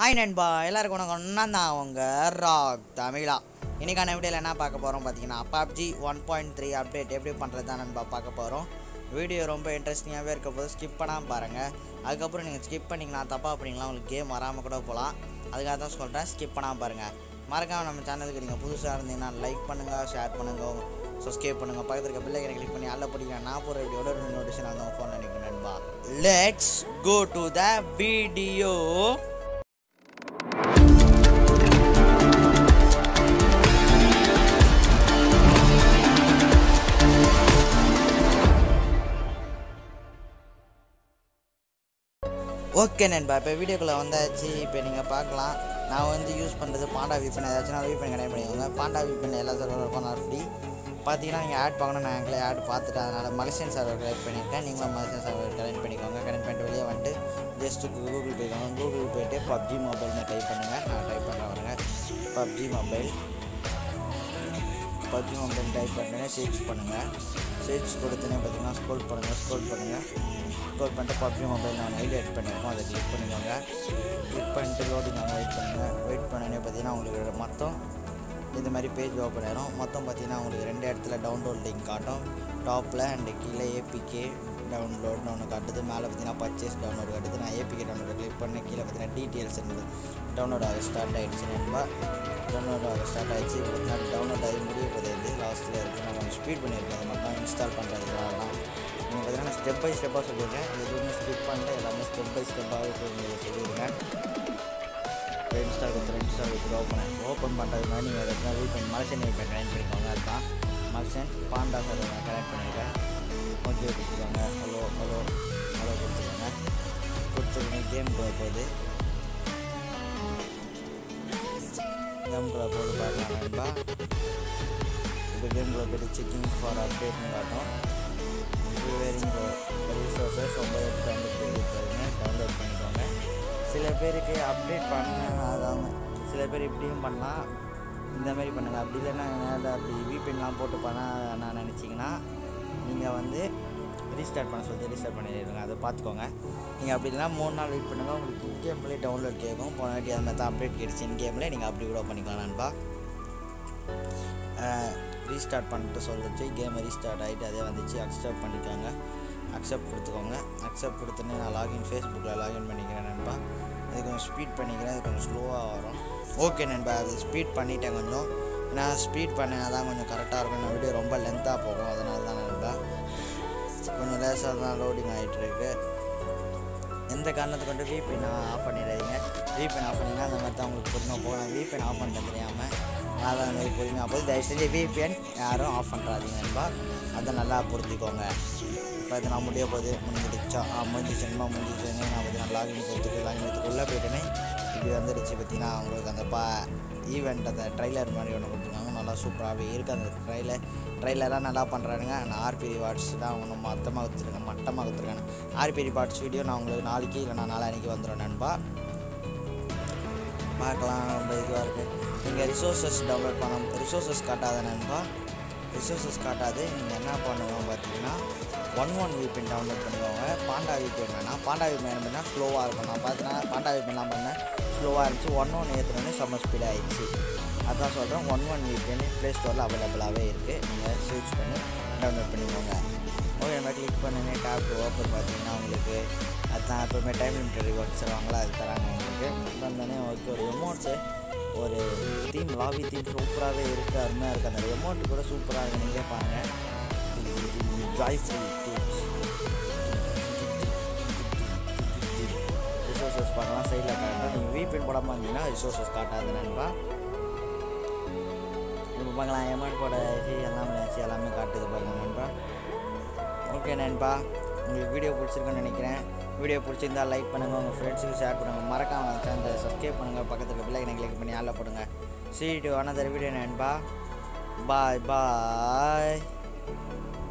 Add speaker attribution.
Speaker 1: hi நண்பா எல்லாருக்கும் வணக்கம் நான் தான் அவங்க ராக் தமிழா இன்னைக்கான வீடியோவில் என்ன பார்க்க போகிறோம் பார்த்தீங்கன்னா PUBG one point three update எப்படி பண்ணுறது தான் நண்பா பார்க்க போகிறோம் வீடியோ ரொம்ப இன்ட்ரெஸ்டிங்காகவே இருக்க போது ஸ்கிப் பண்ணாமல் பாருங்கள் அதுக்கப்புறம் நீங்கள் ஸ்கிப் பண்ணிங்கன்னா தப்பாக பண்ணிங்களா உங்களுக்கு கேம் வராமல் கூட போகலாம் அதுக்காக தான் சொல்கிறேன் ஸ்கிப் பண்ணாமல் பாருங்கள் மறக்காம நம்ம சேனலுக்கு நீங்கள் புதுசாக இருந்தீங்கன்னா லைக் பண்ணுங்கள் ஷேர் பண்ணுங்கள் சப்ஸ்கிரைப் பண்ணுங்கள் பக்கத்தில் இருக்க பிள்ளைகளை கிளிக் பண்ணி அல்ல பிடிக்கிறேன் நான் போகிற வீடியோட நோட்டிஃபிகேஷன் வந்து உங்கள் ஃபோன் நினைக்கிறேன் நண்பா let's go to the video okay நண்பா இப்போ வீடியோக்குள்ளே வந்தாச்சு இப்போ நீங்கள் பார்க்கலாம் நான் வந்து யூஸ் பண்ணுறது பாண்டா விப்பன் ஏதாச்சும் விப்பன் கனெக்ட் பண்ணிக்கோங்க பாண்டா விப்பன் எல்லா சர்வருக்கும் நான் ஃப்ரீ பார்த்தீங்கன்னா நீங்கள் ஆட் பார்க்கணும் நான் எங்களை ஆட் பார்த்துட்டு அதனால் மலேசியன் சர்வர் கனெக்ட் பண்ணியிருக்கேன் நீங்களும் மலேசியன் சர்வர் கனெக்ட் பண்ணிக்கோங்க கனெக்ட் பண்ணிட்டு வெளியே வந்துட்டு ஜஸ்ட்டு கூகுள் போய்க்கோங்க கூகுள் போயிட்டு பப்ஜி மொபைல்னு டைப் பண்ணுங்கள் நான் டைப் பண்ணுறேன் பாருங்க PUBG mobile PUBG mobile type பண்ணி சர்ச் பண்ணுங்கள் சர்ச் கொடுத்தனே பார்த்தீங்கன்னா ஸ்க்ரோல் பண்ணுங்கள் ஸ்க்ரோல் பண்ணுங்கள் ஸ்க்ரோல் பண்ணிட்டு பப்ஜி மொபைல் நான் ஐடி ஆட் பண்ணியிருக்கோம் அதை கிளிக் பண்ணிக்கோங்க கிளிக் பண்ணிட்டு லோடிங் அங்கே வெயிட் பண்ணுங்கள் வெயிட் பண்ணனே பார்த்தீங்கன்னா உங்களுக்கு மொத்தம் இந்த மாதிரி பேஜ் ஓப்பன் ஆயிரும் மொத்தம் பார்த்தீங்கன்னா உங்களுக்கு ரெண்டு இடத்துல டவுன்லோட் லிங்க் காட்டும் டாப்பில் அண்டு கீழே ஏபிகே டவுன்லோட்னு ஒன்று காட்டுது மேலே பார்த்தீங்கன்னா பர்ச்சேஸ் டவுன்லோட் காட்டுது நான் ஏபிகே டவுன்லோட் கிளிக் பண்ணி கீழே பார்த்தீங்கன்னா டீட்டெயில்ஸ் இருந்தது டவுன்லோட் ஆக ஸ்டார்ட் ஆகிடுச்சு நண்பா டவுன்லோட் ஆக ஸ்டார்ட் ஆகிடுச்சு இப்போ பார்த்தீங்கன்னா டவுன்லோட் ஆகி முடிய போகுது லாஸ்ட்டில் இருக்குது நான் கொஞ்சம் ஸ்பீட் பண்ணியிருக்கேன் அது மட்டும் இன்ஸ்டால் பண்ணுறதுக்காக தான் நீங்கள் பார்த்தீங்கன்னா ஸ்டெப் பை ஸ்டெப்பாக சொல்லியிருக்கேன் எதுவுமே ஸ்கிப் பண்ணிட்டு எல்லாமே ஸ்டெப் பை ஸ்டெப்பாக சொல்லியிருக்கேன் இப்போ இன்ஸ்டால் கொடுத்து இன்ஸ்டால் கொடுத்து ஓப்பன் ஓப்பன் பண்ணுறது மாதிரி நீங்கள் இடத்துல வெயிட் பண்ணி மலசன் வெயிட் கனெக்ட் பண்ணிக்கோங்க அதுதான் மலசன் பாண்டா சார் நான் கனெக்ட் பண்ணியிருக்கேன் ஓகே கொடுத்துக்கோங்க ஹலோ ஹலோ ஹலோ கொடுத்துக்கோங்க கொடுத்துருங்க கேம் போக போகுது கேம் போக போகுது பாருங்க நண்பா இப்போ கேம் போக போய்ட்டு செக்கிங் ஃபார் அப்டேட்னு காட்டும் வேரிங் ரிசோர்ஸஸ் ரொம்ப டவுன்லோட் டவுன்லோட் பண்ணிக்கோங்க சில பேருக்கு அப்டேட் பண்ணாதவங்க சில பேர் இப்படியும் பண்ணலாம் இந்த மாதிரி பண்ணுங்க அப்படி இல்லைன்னா என்னால் அப்படி விபின்லாம் போட்டு பண்ண நான் நினச்சிங்கன்னா நீங்கள் வந்து ரீஸ்டார்ட் பண்ண சொல்லி ரீஸ்டார்ட் பண்ணிடுங்க அதை பார்த்துக்கோங்க நீங்கள் அப்படி இல்லைனா மூணு நாள் வெயிட் பண்ணுங்கள் உங்களுக்கு கேம்லேயே டவுன்லோட் கேட்கும் போன வாட்டி அது மாதிரி தான் அப்டேட் கேட்டுச்சு இன் கேமில் நீங்கள் அப்படி கூட பண்ணிக்கலாம் நண்பா ரீஸ்டார்ட் பண்ணிட்டு சொல்லிச்சு கேம் ரீஸ்டார்ட் ஆகிட்டு அதே வந்துச்சு அக்செப்ட் பண்ணிக்கோங்க அக்செப்ட் கொடுத்துக்கோங்க அக்செப்ட் கொடுத்தோன்னே நான் லாகின் ஃபேஸ்புக்கில் லாகின் பண்ணிக்கிறேன் நண்பா இது கொஞ்சம் ஸ்பீட் பண்ணிக்கிறேன் இது கொஞ்சம் ஸ்லோவாக வரும் ஓகே நண்பா அது ஸ்பீட் பண்ணிட்டேன் கொஞ்சம் நான் ஸ்பீட் பண்ணேன் தான் கொஞ்சம் கரெக்டாக இருக்கும் நான் வீடியோ ரொம்ப லென்த்தாக போகும் அதனால தான் நண்பா கொஞ்சம் லேசாக தான் லோடிங் ஆகிட்டு இருக்கு எந்த காரணத்தை கொண்டு விபின் ஆஃப் பண்ணிடாதீங்க விபின் ஆஃப் பண்ணிங்கன்னா அந்த மாதிரி தான் உங்களுக்கு பொறுமை போகலாம் விபின் ஆஃப் பண்ணிட்டு தெரியாமல் அதான் அந்த மாதிரி பொறுமையாக போது தயவு செஞ்சு விபிஎன் யாரும் ஆஃப் பண்ணுறாதீங்க நண்பா அதை நல்லா புரிஞ்சுக்கோங்க இப்போ இது நான் முடிய போகுது முடிஞ்சிடுச்சா ஆ முடிஞ்சிச்சுமா முடிஞ்சிச்சுன்னு நான் பார்த்தீங்கன்னா லாகின் கொடுத்துட்டு லாகின் கொடுத்துக்குள்ளே போயிட்டேனே இப்படி வந்துடுச்சு பார்த்தீங்கன்னா உங்களுக்கு அந்த பா ஈவெண்ட் அந்த ட்ரைலர் மாதிரி ஒன்று கொடுத்துருக்காங்க நல்லா சூப்பராகவே இருக்குது அந்த ட்ரைலர் ட்ரைலராக நல்லா பண்ணுறானுங்க நான் ஆர்பி ரிவார்ட்ஸ் தான் ஒன்றும் மொத்தமாக கொடுத்துருக்கேன் மட்டமாக கொடுத்துருக்காங்க ஆர்பி ரிவார்ட்ஸ் வீடியோ நான் உங்களுக்கு நாளைக்கு இல்லை நான் நாளைக்கு வந்துடும் நண்பா பார்க்கலாம் ரொம்ப இதுவாக இருக்குது நீங்கள் ரிசோர்ஸஸ் டவுன்லோட் பண்ண ரிசோர்ஸஸ் காட்டாத நண்பா ரிசோர்ஸஸ் காட்டாது நீங்கள் என்ன பண்ணுவோம் பார்த்தீங்கன்னா ஒன் ஒன் விபின் டவுன்லோட் பண்ணிக்கோங்க பாண்டா விபின் வேணாம் பாண்டா விபின் வேணும்னா ஸ்லோவாக இருக்கும் நான் பார்த்தீங்கன்னா பாண்டா விபின்லாம் பண்ணேன் ஸ்லோவாக இருந்துச்சு ஒன் ஒன் ஏற்றுனோடனே செம்ம ஸ்பீட் ஆகிடுச்சு அதான் சொல்கிறேன் ஒன் ஒன் விபின் ப்ளே ஸ்டோரில் அவைலபிளாகவே இருக்குது நீங்கள் சர்ச் பண்ணி டவுன்லோட் பண்ணிக்கோங்க ஓகே நம்ம கிளிக் பண்ணுங்க டேப் ஓப்பன் பார்த்தீங்கன்னா உங்களுக்கு அதுதான் எப்போவுமே டைம் லிமிட்டட் ரிவார்ட்ஸ் தருவாங்களா அது தராங்க உங்களுக்கு வந்தோடனே ஓகே ஒரு எமௌண்ட்ஸு ஒரு தீம் லாபி தீம் சூப்பராகவே இருக்குது அருமையாக இருக்குது அந்த எமௌண்ட் கூட சூப்பராக இருக்குது நீங்களே பாருங்கள் ஜாய்ஃபுல் டீம்ஸ் ரிசோர்ஸஸ் பார்க்கலாம் சைடில் காட்டலாம் நீங்கள் வீபின் போடாமல் இருந்தீங்கன்னா ரிசோர்ஸஸ் காட்டாது நண்பா இப்போ பார்க்கலாம் எமௌண்ட் போட ஆச்சு எல்லாமே ஆச்சு எல்லாமே காட்டுது பாருங்க நண்பா ஓகே நண்பா உங்களுக்கு வீடியோ பிடிச்சிருக்குன்னு நினைக்கிறேன் வீடியோ பிடிச்சிருந்தா லைக் பண்ணுங்கள் உங்கள் ஃப்ரெண்ட்ஸுக்கு ஷேர் பண்ணுங்கள் மறக்காம சேனலை சப்ஸ்கிரைப் பண்ணுங்கள் பக்கத்தில் பிள்ளைங்க கிளிக் பண்ணி ஆளில் போடுங்க சீ டு அனதர் வீடியோ நண்பா பாய் பாய்